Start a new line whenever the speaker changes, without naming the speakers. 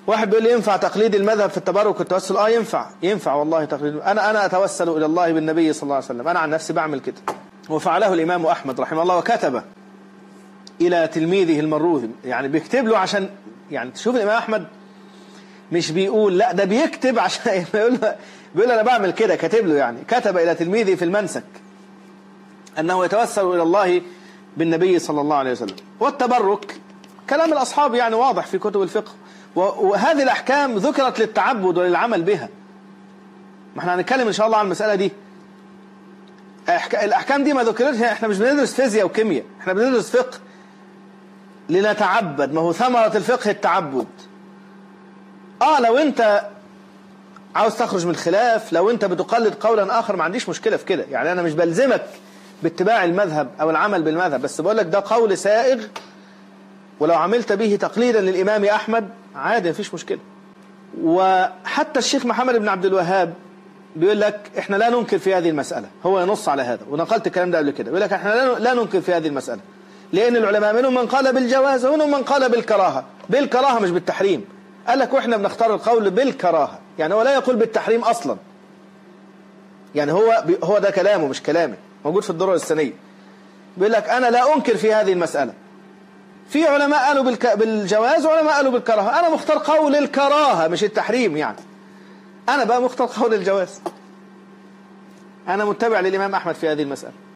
واحد بيقول لي ينفع تقليد المذهب في التبرك والتوسل اه ينفع ينفع والله تقليد انا انا اتوسل الى الله بالنبي صلى الله عليه وسلم انا عن نفسي بعمل كده وفعله الامام احمد رحمه الله وكتب الى تلميذه المروذي يعني بيكتب له عشان يعني تشوف الامام احمد مش بيقول لا ده بيكتب عشان بيقول له بيقول انا بعمل كده كاتب له يعني كتب الى تلميذه في المنسك انه يتوسل الى الله بالنبي صلى الله عليه وسلم والتبرك كلام الاصحاب يعني واضح في كتب الفقه وهذه الاحكام ذكرت للتعبد وللعمل بها ما احنا هنتكلم ان شاء الله عن المساله دي الاحكام دي ما ذكرتش احنا مش بندرس فيزياء وكيمياء احنا بندرس فقه لنتعبد ما هو ثمرة الفقه التعبد اه لو انت عاوز تخرج من الخلاف لو انت بتقلد قولا اخر ما عنديش مشكلة في كده يعني انا مش بلزمك باتباع المذهب او العمل بالمذهب بس بقول لك ده قول سائغ ولو عملت به تقليدا للامام احمد عادي مفيش مشكلة وحتى الشيخ محمد بن عبد الوهاب بيقول لك احنا لا ننكر في هذه المسألة هو ينص على هذا ونقلت الكلام ده قبل كده بيقول لك احنا لا ننكر في هذه المسألة لأن العلماء منهم من قال بالجواز ومنهم من قال بالكراهة بالكراهة مش بالتحريم قال لك واحنا بنختار القول بالكراهة يعني هو لا يقول بالتحريم أصلا يعني هو هو ده كلامه مش كلامي موجود في الدرر السنية بيقول لك أنا لا أنكر في هذه المسألة في علماء قالوا بالك... بالجواز وعلماء قالوا بالكراهة أنا مختار قول الكراهة مش التحريم يعني أنا بقى مختار قول الجواز أنا متبع للإمام أحمد في هذه المسألة